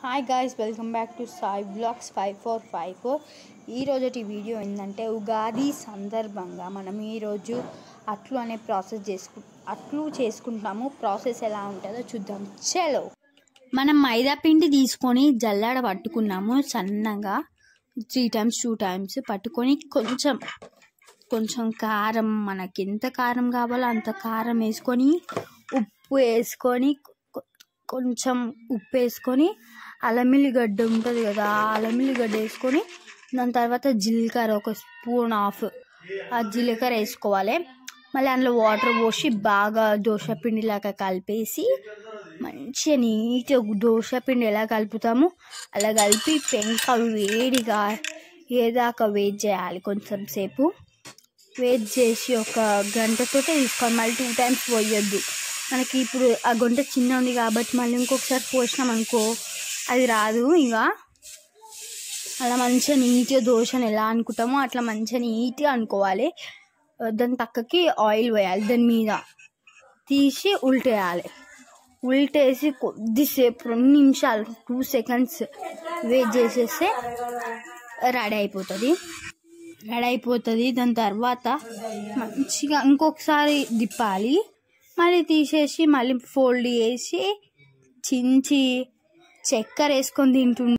hi guys welcome back to Sai blogs five four five four ఈరోజటి video ఏంటంటే ఉగాది సందర్భంగా మనం ఈరోజు అట్లు అనే ప్రాసెస్ చేసుకు అట్లు చేసుకుంటాము ప్రాసెస్ ఎలా ఉంటుందో చూద్దాం చలో మనం మైదా పిండి తీసుకొని జల్లాడ పట్టుకున్నాము సన్నగా త్రీ టైమ్స్ టూ టైమ్స్ పట్టుకొని కొంచెం కొంచెం కారం మనకి ఎంత కారం కావాలో అంత కారం వేసుకొని ఉప్పు వేసుకొని కొ- కొంచెం ఉప్పు వేసుకొని అల్లమిల్లిగడ్డ ఉంటుంది కదా ఆ అల్లమిల్లిగడ్డ వేసుకొని దాని తర్వాత జీలకర్ర ఒక స్పూన్ ఆఫ్ ఆ జీలకర్ర వేసుకోవాలి మళ్ళీ అందులో వాటర్ పోసి బాగా దోశ పిండిలాగా కలిపేసి మంచిగా నీట్గా దోశ పిండి ఎలా కలుపుతాము అలా కలిపి పెంక వేడిగా ఏదాకా వెయిట్ చేయాలి కొంచెం సేపు వెయిట్ చేసి ఒక గంటతో తీసుకోవాలి మళ్ళీ టూ టైమ్స్ పోయొద్దు మనకి ఇప్పుడు ఆ గుంట చిన్న ఉంది కాబట్టి మళ్ళీ ఇంకొకసారి పోసినాం అనుకో అది రాదు ఇక అలా మంచిగా నీట్గా దోశను ఎలా అనుకుంటామో అట్లా మంచిగా నీట్గా అనుకోవాలి దాని పక్కకి ఆయిల్ వేయాలి దాని మీద తీసి ఉల్టేయాలి ఉల్టేసి కొద్దిసేపు రెండు నిమిషాలు టూ సెకండ్స్ వెయిట్ చేసేస్తే రెడీ అయిపోతుంది రెడీ అయిపోతుంది దాని తర్వాత మంచిగా ఇంకొకసారి దిప్పాలి మళ్ళీ తీసేసి మళ్ళీ ఫోల్డ్ చేసి చించి చక్కెర వేసుకొని తింటుంటే